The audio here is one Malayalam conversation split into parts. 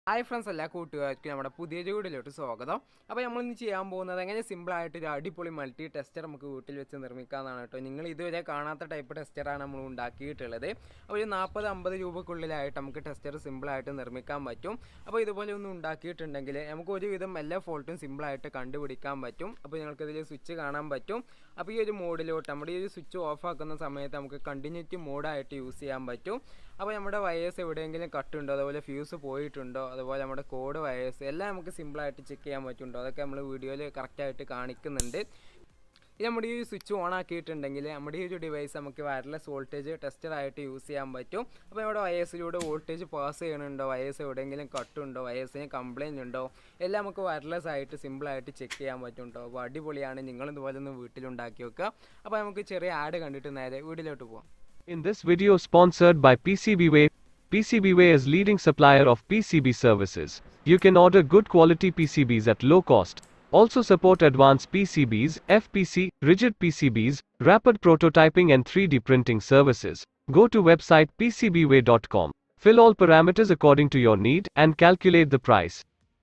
ഹായ് ഫ്രണ്ട്സ് എല്ലാ കൂട്ടുകാർക്കും നമ്മുടെ പുതിയ വീഡിയോയിലോട്ട് സ്വാഗതം അപ്പോൾ നമ്മൾ ഇന്ന് ചെയ്യാൻ പോകുന്നത് എങ്ങനെ സിമ്പിളായിട്ട് ഒരു അടിപൊളി മൾട്ടി ടെസ്റ്റർ നമുക്ക് വീട്ടിൽ വെച്ച് നിർമ്മിക്കാമെന്നാണ് കേട്ടോ നിങ്ങൾ ഇതുവരെ കാണാത്ത ടൈപ്പ് ടെസ്റ്ററാണ് നമ്മൾ ഉണ്ടാക്കിയിട്ടുള്ളത് അപ്പോൾ ഒരു നാൽപ്പത് അമ്പത് രൂപക്കുള്ളിലായിട്ട് നമുക്ക് ടെസ്റ്റർ സിമ്പിളായിട്ട് നിർമ്മിക്കാൻ പറ്റും അപ്പോൾ ഇതുപോലെ ഒന്ന് ഉണ്ടാക്കിയിട്ടുണ്ടെങ്കിൽ നമുക്ക് ഒരുവിധം എല്ലാ ഫോൾട്ടും സിമ്പിളായിട്ട് കണ്ടുപിടിക്കാൻ പറ്റും അപ്പോൾ നിങ്ങൾക്കിതിൽ സ്വിച്ച് കാണാൻ പറ്റും അപ്പോൾ ഈ ഒരു മോഡിലോട്ട് നമ്മുടെ ഈ ഒരു സ്വിച്ച് ഓഫ് ആക്കുന്ന സമയത്ത് നമുക്ക് കണ്ടിന്യൂറ്റി മോഡായിട്ട് യൂസ് ചെയ്യാൻ പറ്റും അപ്പോൾ നമ്മുടെ വയേഴ്സ് എവിടെയെങ്കിലും കട്ടുണ്ടോ അതുപോലെ ഫ്യൂസ് പോയിട്ടുണ്ടോ അതുപോലെ നമ്മുടെ കോഡ് വയേഴ്സ് എല്ലാം നമുക്ക് സിമ്പിളായിട്ട് ചെക്ക് ചെയ്യാൻ പറ്റുണ്ടോ അതൊക്കെ നമ്മൾ വീഡിയോയിൽ കറക്റ്റായിട്ട് കാണിക്കുന്നുണ്ട് ഇത് നമ്മുടെ ഈ സ്വിച്ച് ഓൺ ആക്കിയിട്ടുണ്ടെങ്കിൽ നമ്മുടെ ഈ ഒരു ഡിവൈസ് നമുക്ക് വയർലെസ് വോൾട്ടേജ് ടെസ്റ്ററായിട്ട് യൂസ് ചെയ്യാൻ പറ്റും അപ്പോൾ നമ്മുടെ വയേഴ്സിലൂടെ വോൾട്ടേജ് പാസ് ചെയ്യണുണ്ടോ വയേഴ്സ് എവിടെയെങ്കിലും കട്ടുണ്ടോ വയേഴ്സിന് കംപ്ലയിൻ്റ് ഉണ്ടോ എല്ലാം നമുക്ക് വയർലെസ് ആയിട്ട് സിമ്പിളായിട്ട് ചെക്ക് ചെയ്യാൻ പറ്റുണ്ടോ അപ്പോൾ അടിപൊളിയാണ് നിങ്ങൾ ഇതുപോലെ ഒന്ന് വീട്ടിലുണ്ടാക്കി വെക്കുക അപ്പോൾ നമുക്ക് ചെറിയ ആഡ് കണ്ടിട്ട് നേരെ വീട്ടിലോട്ട് പോകാം In this video sponsored by PCBWay, PCBWay is leading supplier of PCB services. You can order good quality PCBs at low cost. Also support advanced PCBs, FPC, rigid PCBs, rapid prototyping and 3D printing services. Go to website pcbway.com. Fill all parameters according to your need and calculate the price.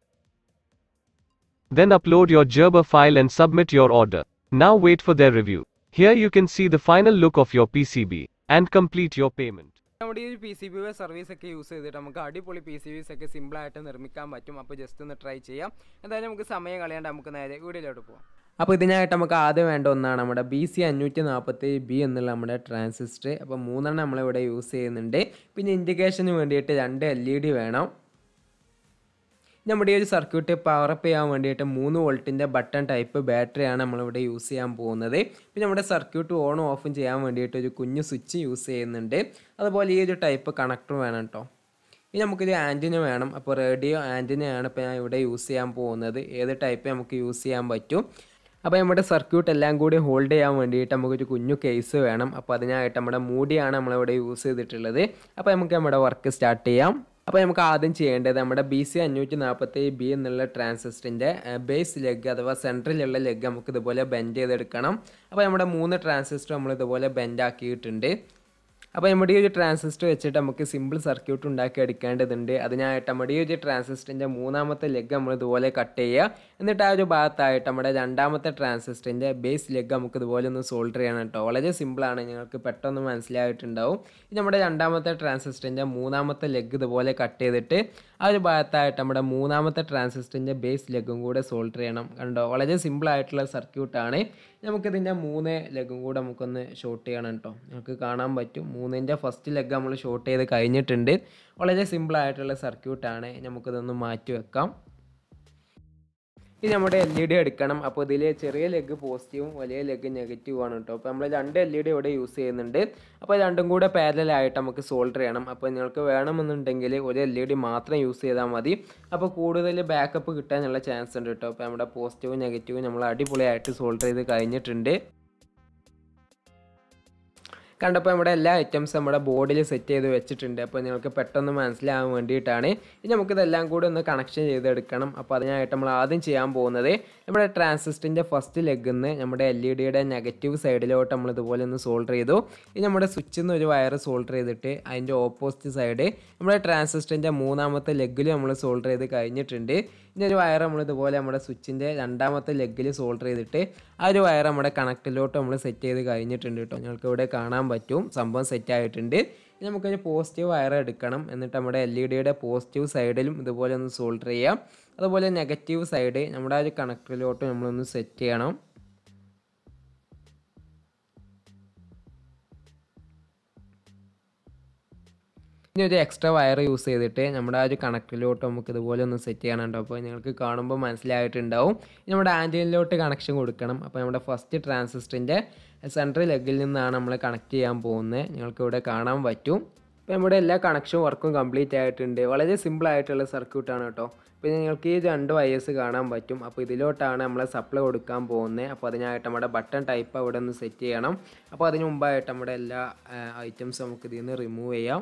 Then upload your Gerber file and submit your order. Now wait for their review. Here you can see the final look of your PCB and complete your payment. നമ്മുടെ ഈ പി സി ബി സർവീസ് ഒക്കെ യൂസ് ചെയ്തിട്ട് നമുക്ക് അടിപൊളി പി സി ബിസ് ഒക്കെ സിമ്പിളായിട്ട് നിർമ്മിക്കാൻ പറ്റും അപ്പോൾ ജസ്റ്റ് ഒന്ന് ട്രൈ ചെയ്യാം എന്തായാലും നമുക്ക് സമയം കളയാണ്ട് നമുക്ക് നേരെ വീഡിയോയിലോട്ട് പോകാം അപ്പോൾ ഇതിനായിട്ട് നമുക്ക് ആദ്യം വേണ്ട ഒന്നാണ് നമ്മുടെ ബി സി അഞ്ഞൂറ്റി നാൽപ്പത്തി ബി എന്നുള്ള നമ്മുടെ ട്രാൻസിസ്റ്റർ അപ്പോൾ മൂന്നെണ്ണം നമ്മളിവിടെ യൂസ് ചെയ്യുന്നുണ്ട് പിന്നെ ഇൻഡിക്കേഷന് വേണ്ടിയിട്ട് രണ്ട് എൽ ഇ ഡി വേണം നമ്മുടെ ഈ ഒരു സർക്യൂട്ട് പവർ അപ്പ് ചെയ്യാൻ വേണ്ടിയിട്ട് മൂന്ന് വോൾട്ടിൻ്റെ ബട്ടൺ ടൈപ്പ് ബാറ്ററിയാണ് നമ്മളിവിടെ യൂസ് ചെയ്യാൻ പോകുന്നത് പിന്നെ നമ്മുടെ സർക്യൂട്ട് ഓണും ഓഫും ചെയ്യാൻ വേണ്ടിയിട്ട് ഒരു കുഞ്ഞു സ്വിച്ച് യൂസ് ചെയ്യുന്നുണ്ട് അതുപോലെ ഈ ഒരു ടൈപ്പ് കണക്ടർ വേണം കേട്ടോ ഇനി നമുക്കൊരു ആൻറ്റിന വേണം അപ്പോൾ റേഡിയോ ആൻറ്റിനയാണ് ഇപ്പോൾ ഞാൻ ഇവിടെ യൂസ് ചെയ്യാൻ പോകുന്നത് ഏത് ടൈപ്പ് നമുക്ക് യൂസ് ചെയ്യാൻ പറ്റും അപ്പോൾ നമ്മുടെ സർക്യൂട്ട് എല്ലാം കൂടി ഹോൾഡ് ചെയ്യാൻ വേണ്ടിയിട്ട് നമുക്കൊരു കുഞ്ഞു കേസ് വേണം അപ്പോൾ അതിനായിട്ട് നമ്മുടെ മൂടിയാണ് നമ്മളിവിടെ യൂസ് ചെയ്തിട്ടുള്ളത് അപ്പോൾ നമുക്ക് നമ്മുടെ വർക്ക് സ്റ്റാർട്ട് ചെയ്യാം അപ്പോൾ നമുക്ക് ആദ്യം ചെയ്യേണ്ടത് നമ്മുടെ ബി സി അഞ്ഞൂറ്റി നാൽപ്പത്തി ബി എന്നുള്ള ട്രാൻസിസ്റ്ററിൻ്റെ ബേസ് ലെഗ് അഥവാ സെൻട്രലിലുള്ള ലെഗ് നമുക്ക് ഇതുപോലെ ബെൻഡ് ചെയ്തെടുക്കണം അപ്പോൾ നമ്മുടെ മൂന്ന് ട്രാൻസിസ്റ്റർ നമ്മൾ ഇതുപോലെ ബെൻഡ് ആക്കിയിട്ടുണ്ട് അപ്പോൾ നമ്മുടെ ഈ ഒരു ട്രാൻസിസ്റ്റർ വെച്ചിട്ട് നമുക്ക് സിമ്പിൾ സർക്യൂട്ട് ഉണ്ടാക്കി എടുക്കേണ്ടതുണ്ട് അതിനായിട്ട് നമ്മുടെ ഈ ഒരു ട്രാൻസിസ്റ്ററിൻ്റെ മൂന്നാമത്തെ ലെഗ് നമ്മൾ ഇതുപോലെ കട്ട് ചെയ്യുക എന്നിട്ട് ആ ഒരു ഭാഗത്തായിട്ട് നമ്മുടെ രണ്ടാമത്തെ ട്രാൻസിസ്റ്ററിൻ്റെ ബേസ് ലെഗ് നമുക്ക് ഇതുപോലെ ഒന്ന് സോൾഡർ ചെയ്യണം കേട്ടോ വളരെ സിമ്പിളാണ് നിങ്ങൾക്ക് പെട്ടെന്ന് മനസ്സിലായിട്ടുണ്ടാവും ഇനി നമ്മുടെ രണ്ടാമത്തെ ട്രാൻസിസ്റ്ററിൻ്റെ മൂന്നാമത്തെ ലെഗ് ഇതുപോലെ കട്ട് ചെയ്തിട്ട് ആ ഒരു ഭാഗത്തായിട്ട് നമ്മുടെ മൂന്നാമത്തെ ട്രാൻസിസ്റ്ററിൻ്റെ ബേസ് ലെഗും കൂടെ സോൾഡർ ചെയ്യണം കണ്ടോ വളരെ സിമ്പിൾ ആയിട്ടുള്ള സർക്യൂട്ടാണ് നമുക്കിതിൻ്റെ മൂന്ന് ലെഗും കൂടെ നമുക്കൊന്ന് ഷോർട്ട് ചെയ്യണം കേട്ടോ നമുക്ക് കാണാൻ പറ്റും മൂന്നിൻ്റെ ഫസ്റ്റ് ലെഗ് നമ്മൾ ഷോർട്ട് ചെയ്ത് കഴിഞ്ഞിട്ടുണ്ട് വളരെ സിമ്പിൾ ആയിട്ടുള്ള സർക്യൂട്ടാണ് നമുക്കിതൊന്ന് മാറ്റി വെക്കാം ഇനി നമ്മുടെ എൽ ഇ ഡി എടുക്കണം അപ്പോൾ ഇതിൽ ചെറിയ ലെഗ് പോസിറ്റീവും വലിയ ലെഗ് നെഗറ്റീവും ആണ് കേട്ടോ അപ്പോൾ നമ്മൾ രണ്ട് എൽ ഇ ഡി ഇവിടെ യൂസ് ചെയ്യുന്നുണ്ട് അപ്പോൾ രണ്ടും കൂടെ പാരലായിട്ട് നമുക്ക് സോൾഡർ ചെയ്യണം അപ്പോൾ നിങ്ങൾക്ക് വേണമെന്നുണ്ടെങ്കിൽ ഒരു എൽ ഇ ഡി മാത്രം യൂസ് ചെയ്താൽ മതി അപ്പോൾ കൂടുതൽ ബാക്കപ്പ് കിട്ടാനുള്ള ചാൻസ് ഉണ്ട് കേട്ടോ അപ്പോൾ നമ്മുടെ പോസിറ്റീവും നെഗറ്റീവും നമ്മൾ അടിപൊളിയായിട്ട് സോൾഡർ ചെയ്ത് കഴിഞ്ഞിട്ടുണ്ട് കണ്ടപ്പോൾ നമ്മുടെ എല്ലാ ഐറ്റംസ് നമ്മുടെ ബോർഡിൽ സെറ്റ് ചെയ്ത് വെച്ചിട്ടുണ്ട് അപ്പോൾ നിങ്ങൾക്ക് പെട്ടെന്ന് മനസ്സിലാകാൻ വേണ്ടിയിട്ടാണ് ഇനി നമുക്കിതെല്ലാം കൂടി ഒന്ന് കണക്ഷൻ ചെയ്തെടുക്കണം അപ്പോൾ അതിനായിട്ട് നമ്മൾ ആദ്യം ചെയ്യാൻ പോകുന്നത് നമ്മുടെ ട്രാൻസിസ്റ്ററിൻ്റെ ഫസ്റ്റ് ലെഗിൽ നിന്ന് നമ്മുടെ എൽ ഇ ഡിയുടെ നെഗറ്റീവ് സൈഡിലോട്ട് നമ്മൾ ഇതുപോലെ ഒന്ന് സോൾഡർ ചെയ്തു ഇനി നമ്മുടെ സ്വിച്ചിൽ നിന്ന് ഒരു വയർ സോൾഡർ ചെയ്തിട്ട് അതിൻ്റെ ഓപ്പോസിറ്റ് സൈഡ് നമ്മുടെ ട്രാൻസിസ്റ്ററിൻ്റെ മൂന്നാമത്തെ ലെഗിൽ നമ്മൾ സോൾഡർ ചെയ്ത് കഴിഞ്ഞിട്ടുണ്ട് ഇനി ഒരു വയർ നമ്മൾ ഇതുപോലെ നമ്മുടെ സ്വിച്ചിൻ്റെ രണ്ടാമത്തെ ലെഗിൽ സോൾഡർ ചെയ്തിട്ട് ആ ഒരു വയർ നമ്മുടെ കണക്റ്റിലോട്ട് നമ്മൾ സെറ്റ് ചെയ്ത് കഴിഞ്ഞിട്ടുണ്ട് കേട്ടോ നിങ്ങൾക്ക് ഇവിടെ കാണാൻ പറ്റും സംഭവം സെറ്റ് ആയിട്ടുണ്ട് ഇനി നമുക്കൊരു പോസിറ്റീവ് വയർ എടുക്കണം എന്നിട്ട് നമ്മുടെ എൽ ഇ ഡിയുടെ പോസിറ്റീവ് സൈഡിലും ഇതുപോലെ ഒന്ന് സോൾഡർ ചെയ്യാം അതുപോലെ നെഗറ്റീവ് സൈഡ് നമ്മുടെ ആ ഒരു കണക്ടറിലോട്ട് നമ്മളൊന്ന് സെറ്റ് ചെയ്യണം ഇനി ഒരു എക്സ്ട്രാ വയർ യൂസ് ചെയ്തിട്ട് നമ്മുടെ ആ ഒരു കണക്റ്റിലോട്ട് നമുക്ക് ഇതുപോലെ ഒന്ന് സെറ്റ് ചെയ്യാനുണ്ടോ അപ്പോൾ നിങ്ങൾക്ക് കാണുമ്പോൾ മനസ്സിലായിട്ടുണ്ടാവും ഇനി നമ്മുടെ ആൻറ്റിനിലോട്ട് കണക്ഷൻ കൊടുക്കണം അപ്പോൾ നമ്മുടെ ഫസ്റ്റ് ട്രാൻസിസ്റ്ററിൻ്റെ സെൻട്രൽ ലെഗിൽ നിന്നാണ് നമ്മൾ കണക്ട് ചെയ്യാൻ പോകുന്നത് നിങ്ങൾക്ക് ഇവിടെ കാണാൻ പറ്റും അപ്പോൾ നമ്മുടെ എല്ലാ കണക്ഷൻ വർക്കും കംപ്ലീറ്റ് ആയിട്ടുണ്ട് വളരെ സിമ്പിൾ ആയിട്ടുള്ള സർക്യൂട്ടാണ് കേട്ടോ പിന്നെ നിങ്ങൾക്ക് ഈ രണ്ട് വയേഴ്സ് കാണാൻ പറ്റും അപ്പോൾ ഇതിലോട്ടാണ് നമ്മൾ സപ്ലൈ കൊടുക്കാൻ പോകുന്നത് അപ്പോൾ അതിനായിട്ട് നമ്മുടെ ബട്ടൺ ടൈപ്പ് അവിടെ ഒന്ന് സെറ്റ് ചെയ്യണം അപ്പോൾ അതിന് മുമ്പായിട്ട് നമ്മുടെ എല്ലാ ഐറ്റംസും നമുക്ക് ഇതിൽ നിന്ന് റിമൂവ് ചെയ്യാം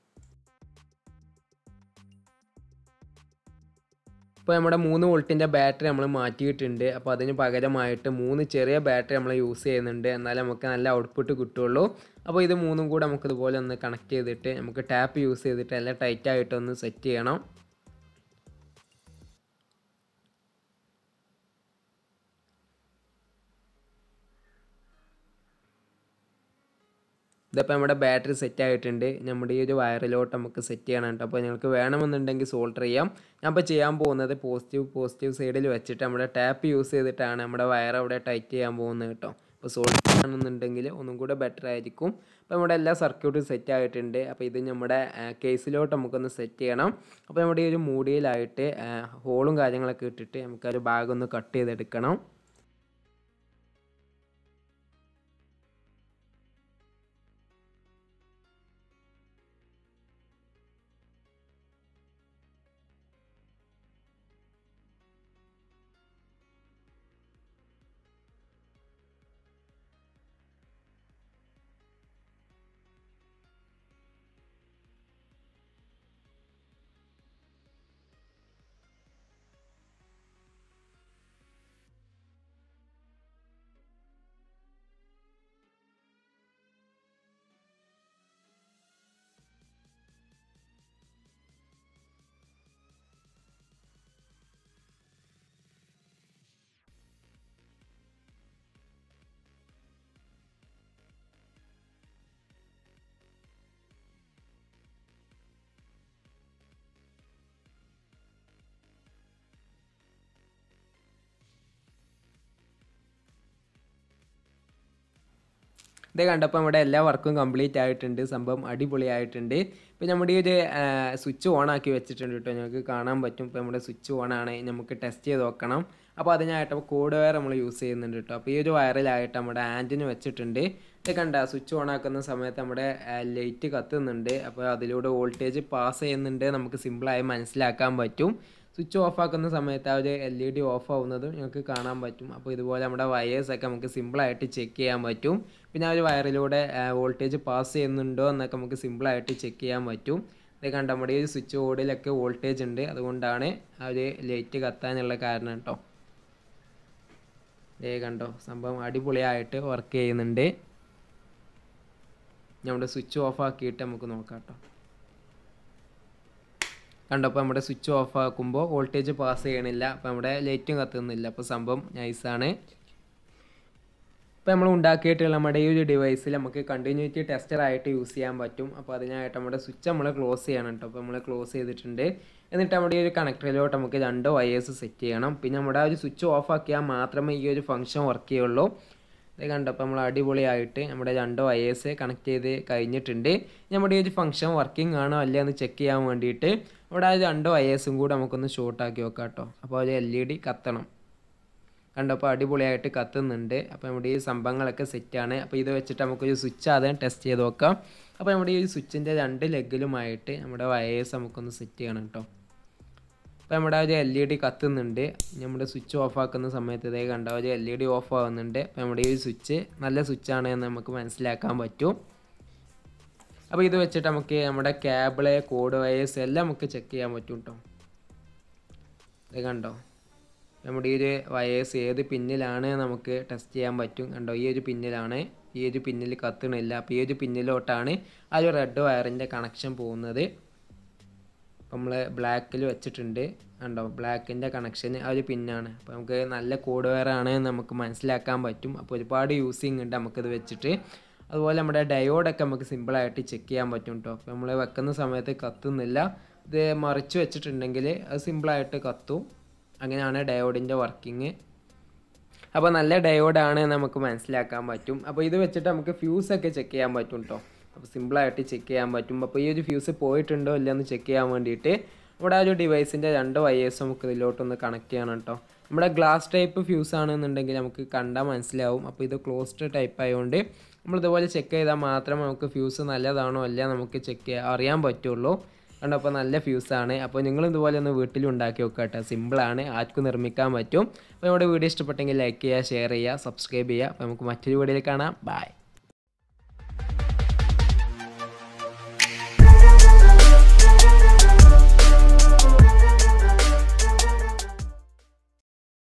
ഇപ്പോൾ നമ്മുടെ മൂന്ന് വോൾട്ടിൻ്റെ ബാറ്ററി നമ്മൾ മാറ്റിയിട്ടുണ്ട് അപ്പോൾ അതിന് പകരമായിട്ട് മൂന്ന് ചെറിയ ബാറ്ററി നമ്മൾ യൂസ് ചെയ്യുന്നുണ്ട് എന്നാലേ നമുക്ക് നല്ല ഔട്ട്പുട്ട് കിട്ടുള്ളൂ അപ്പോൾ ഇത് മൂന്നും കൂടെ നമുക്ക് ഇതുപോലെ ഒന്ന് കണക്ട് ചെയ്തിട്ട് നമുക്ക് ടാപ്പ് യൂസ് ചെയ്തിട്ട് നല്ല ടൈറ്റായിട്ടൊന്ന് സെറ്റ് ചെയ്യണം ഇതിപ്പോൾ നമ്മുടെ ബാറ്ററി സെറ്റ് ആയിട്ടുണ്ട് നമ്മുടെ ഈ ഒരു വയറിലോട്ട് നമുക്ക് സെറ്റ് ചെയ്യണം കേട്ടോ അപ്പോൾ നിങ്ങൾക്ക് വേണമെന്നുണ്ടെങ്കിൽ സോൾഡർ ചെയ്യാം ഞാൻ ഇപ്പോൾ ചെയ്യാൻ പോകുന്നത് പോസിറ്റീവ് പോസിറ്റീവ് സൈഡിൽ വെച്ചിട്ട് നമ്മുടെ ടാപ്പ് യൂസ് ചെയ്തിട്ടാണ് നമ്മുടെ വയർ അവിടെ ടൈറ്റ് ചെയ്യാൻ പോകുന്നത് കേട്ടോ അപ്പോൾ സോൾഡർ ആണെന്നുണ്ടെങ്കിൽ ഒന്നും കൂടെ ബെറ്റർ ആയിരിക്കും അപ്പോൾ നമ്മുടെ എല്ലാ സർക്യൂട്ടും സെറ്റ് ആയിട്ടുണ്ട് അപ്പോൾ ഇത് നമ്മുടെ കേസിലോട്ട് നമുക്കൊന്ന് സെറ്റ് ചെയ്യണം അപ്പോൾ നമ്മുടെ ഈ ഒരു മൂടിയിലായിട്ട് ഹോളും കാര്യങ്ങളൊക്കെ ഇട്ടിട്ട് നമുക്കൊരു ഭാഗം ഒന്ന് കട്ട് ചെയ്തെടുക്കണം ഇത് കണ്ടപ്പോൾ നമ്മുടെ എല്ലാ വർക്കും കംപ്ലീറ്റ് ആയിട്ടുണ്ട് സംഭവം അടിപൊളിയായിട്ടുണ്ട് ഇപ്പോൾ നമ്മുടെ ഈ ഒരു സ്വിച്ച് ഓൺ ആക്കി വെച്ചിട്ടുണ്ട് കേട്ടോ ഞങ്ങൾക്ക് കാണാൻ പറ്റും ഇപ്പോൾ നമ്മുടെ സ്വിച്ച് ഓൺ ആണ് നമുക്ക് ടെസ്റ്റ് ചെയ്ത് നോക്കണം അപ്പോൾ അതിനായിട്ട് അപ്പോൾ കോഡ് വയർ നമ്മൾ യൂസ് ചെയ്യുന്നുണ്ട് കേട്ടോ അപ്പോൾ ഈ ഒരു വയറിലായിട്ട് നമ്മുടെ ആൻറ്റിന് വെച്ചിട്ടുണ്ട് ഇത് കണ്ട സ്വിച്ച് ഓൺ ആക്കുന്ന സമയത്ത് നമ്മുടെ ലൈറ്റ് കത്തുന്നുണ്ട് അപ്പോൾ അതിലൂടെ വോൾട്ടേജ് പാസ് ചെയ്യുന്നുണ്ട് നമുക്ക് സിമ്പിളായി മനസ്സിലാക്കാൻ പറ്റും സ്വിച്ച് ഓഫ് ആക്കുന്ന സമയത്ത് ആ ഒരു എൽ ഇ ഡി ഓഫ് ആവുന്നതും നിങ്ങൾക്ക് കാണാൻ പറ്റും അപ്പോൾ ഇതുപോലെ നമ്മുടെ വയേഴ്സൊക്കെ നമുക്ക് സിമ്പിളായിട്ട് ചെക്ക് ചെയ്യാൻ പറ്റും പിന്നെ ആ ഒരു വയറിലൂടെ വോൾട്ടേജ് പാസ് ചെയ്യുന്നുണ്ടോ എന്നൊക്കെ നമുക്ക് സിമ്പിളായിട്ട് ചെക്ക് ചെയ്യാൻ പറ്റും ഇത് കണ്ട നമ്മുടെ ഈ സ്വിച്ച് ബോർഡിലൊക്കെ വോൾട്ടേജ് ഉണ്ട് അതുകൊണ്ടാണ് ആ ഒരു ലൈറ്റ് കത്താനുള്ള കാരണം കേട്ടോ ഇതേ കണ്ടോ സംഭവം അടിപൊളിയായിട്ട് വർക്ക് ചെയ്യുന്നുണ്ട് നമ്മുടെ സ്വിച്ച് ഓഫ് ആക്കിയിട്ട് നമുക്ക് നോക്കാം കേട്ടോ കണ്ടപ്പോൾ നമ്മുടെ സ്വിച്ച് ഓഫ് ആക്കുമ്പോൾ വോൾട്ടേജ് പാസ് ചെയ്യണില്ല അപ്പോൾ നമ്മുടെ ലൈറ്റും കത്തുന്നില്ല അപ്പോൾ സംഭവം നൈസാണ് ഇപ്പോൾ നമ്മൾ ഉണ്ടാക്കിയിട്ടുള്ള നമ്മുടെ ഈ ഒരു ഡിവൈസിൽ നമുക്ക് കണ്ടിന്യൂറ്റി ടെസ്റ്റർ ആയിട്ട് യൂസ് ചെയ്യാൻ പറ്റും അപ്പോൾ അതിനായിട്ട് നമ്മുടെ സ്വിച്ച് നമ്മൾ ക്ലോസ് ചെയ്യണം കേട്ടോ അപ്പോൾ നമ്മൾ ക്ലോസ് ചെയ്തിട്ടുണ്ട് എന്നിട്ട് നമ്മുടെ ഈ ഒരു കണക്ടറിലോട്ട് നമുക്ക് രണ്ട് വയേഴ്സ് സെറ്റ് ചെയ്യണം പിന്നെ നമ്മുടെ ആ ഒരു സ്വിച്ച് ഓഫ് ആക്കിയാൽ മാത്രമേ ഈ ഒരു ഫംഗ്ഷൻ വർക്ക് ചെയ്യുള്ളൂ ഇത് കണ്ടപ്പോൾ നമ്മൾ അടിപൊളിയായിട്ട് നമ്മുടെ രണ്ട് വയേഴ്സ് കണക്ട് ചെയ്ത് കഴിഞ്ഞിട്ടുണ്ട് നമ്മുടെ ഈ ഒരു ഫംഗ്ഷൻ വർക്കിംഗ് ആണോ അല്ലേ എന്ന് ചെക്ക് ചെയ്യാൻ വേണ്ടിയിട്ട് ഇവിടെ ആ രണ്ട് വയേഴ്സും കൂടെ നമുക്കൊന്ന് ഷോർട്ട് ആക്കി വെക്കാം കേട്ടോ അപ്പോൾ ഒരു എൽ ഇ ഡി കത്തണം കണ്ടപ്പോൾ അടിപൊളിയായിട്ട് കത്തുന്നുണ്ട് അപ്പോൾ നമ്മുടെ ഈ സംഭവങ്ങളൊക്കെ സെറ്റാണ് അപ്പോൾ ഇത് വെച്ചിട്ട് നമുക്കൊരു സ്വിച്ച് ആദ്യം ടെസ്റ്റ് ചെയ്ത് നോക്കാം അപ്പോൾ നമ്മുടെ ഈ സ്വിച്ചിൻ്റെ രണ്ട് ലെഗിലുമായിട്ട് നമ്മുടെ വയേഴ്സ് നമുക്കൊന്ന് സെറ്റ് ചെയ്യണം കേട്ടോ അപ്പോൾ നമ്മുടെ ഒരു എൽ ഇ ഡി കത്തുന്നുണ്ട് നമ്മുടെ സ്വിച്ച് ഓഫ് ആക്കുന്ന സമയത്ത് ഇതേ കണ്ട ഒരു എൽ ഇ ഡി ഓഫ് ആവുന്നുണ്ട് അപ്പോൾ നമ്മുടെ ഈ സ്വിച്ച് നല്ല സ്വിച്ചാണ് എന്ന് നമുക്ക് മനസ്സിലാക്കാൻ പറ്റും അപ്പോൾ ഇത് വെച്ചിട്ട് നമുക്ക് നമ്മുടെ കേബിള് കോഡ് വയേഴ്സ് എല്ലാം നമുക്ക് ചെക്ക് ചെയ്യാൻ പറ്റും കേട്ടോ ഇത് കണ്ടോ നമ്മുടെ ഈ ഒരു വയേഴ്സ് ഏത് പിന്നിലാണ് നമുക്ക് ടെസ്റ്റ് ചെയ്യാൻ പറ്റും കണ്ടോ ഈ ഒരു പിന്നിലാണ് ഈ ഒരു പിന്നിൽ കത്തണില്ല അപ്പോൾ ഈ ഒരു പിന്നിലോട്ടാണ് ആ ഒരു റെഡ് വയറിൻ്റെ കണക്ഷൻ പോകുന്നത് നമ്മൾ ബ്ലാക്കിൽ വെച്ചിട്ടുണ്ട് കണ്ടോ ബ്ലാക്കിൻ്റെ കണക്ഷൻ ആ ഒരു പിന്നാണ് അപ്പോൾ നമുക്ക് നല്ല കോഡ് വയറാണ് നമുക്ക് മനസ്സിലാക്കാൻ പറ്റും അപ്പോൾ ഒരുപാട് യൂസിങ് ഉണ്ട് നമുക്കിത് വെച്ചിട്ട് അതുപോലെ നമ്മുടെ ഡയോഡൊക്കെ നമുക്ക് സിമ്പിളായിട്ട് ചെക്ക് ചെയ്യാൻ പറ്റും കേട്ടോ അപ്പോൾ നമ്മൾ വെക്കുന്ന സമയത്ത് കത്തുന്നില്ല ഇത് മറിച്ച് വെച്ചിട്ടുണ്ടെങ്കിൽ അത് സിമ്പിളായിട്ട് കത്തും അങ്ങനെയാണ് ഡയോഡിൻ്റെ വർക്കിംഗ് അപ്പോൾ നല്ല ഡയോഡാണ് നമുക്ക് മനസ്സിലാക്കാൻ പറ്റും അപ്പോൾ ഇത് വെച്ചിട്ട് നമുക്ക് ഫ്യൂസൊക്കെ ചെക്ക് ചെയ്യാൻ പറ്റും കേട്ടോ അപ്പോൾ സിമ്പിളായിട്ട് ചെക്ക് ചെയ്യാൻ പറ്റും അപ്പോൾ ഈ ഒരു ഫ്യൂസ് പോയിട്ടുണ്ടോ ഇല്ലയെന്ന് ചെക്ക് ചെയ്യാൻ വേണ്ടിയിട്ട് ഇവിടെ ആ ഒരു ഡിവൈസിൻ്റെ രണ്ട് വയേഴ്സ് നമുക്ക് ഇതിലോട്ടൊന്ന് കണക്ട് ചെയ്യണം കേട്ടോ നമ്മുടെ ഗ്ലാസ് ടൈപ്പ് ഫ്യൂസ് ആണെന്നുണ്ടെങ്കിൽ നമുക്ക് കണ്ടാൽ മനസ്സിലാവും അപ്പോൾ ഇത് ക്ലോസ്ഡ് ടൈപ്പ് ആയതുകൊണ്ട് നമ്മൾ ഇതുപോലെ ചെക്ക് ചെയ്താൽ മാത്രമേ നമുക്ക് ഫ്യൂസ് നല്ലതാണോ അല്ല നമുക്ക് ചെക്ക് ചെയ്യാൻ അറിയാൻ പറ്റുള്ളൂ കണ്ടോ അപ്പോൾ നല്ല ഫ്യൂസാണ് അപ്പോൾ നിങ്ങൾ ഇതുപോലെ ഒന്ന് വീട്ടിൽ ഉണ്ടാക്കി വെക്കുക കേട്ടോ സിമ്പിളാണ് ആർക്കും നിർമ്മിക്കാൻ പറ്റും അപ്പോൾ നമ്മുടെ വീഡിയോ ഇഷ്ടപ്പെട്ടെങ്കിൽ ലൈക്ക് ചെയ്യുക ഷെയർ ചെയ്യുക സബ്സ്ക്രൈബ് ചെയ്യുക അപ്പോൾ നമുക്ക് മറ്റൊരു വീഡിയോയിൽ കാണാം ബൈ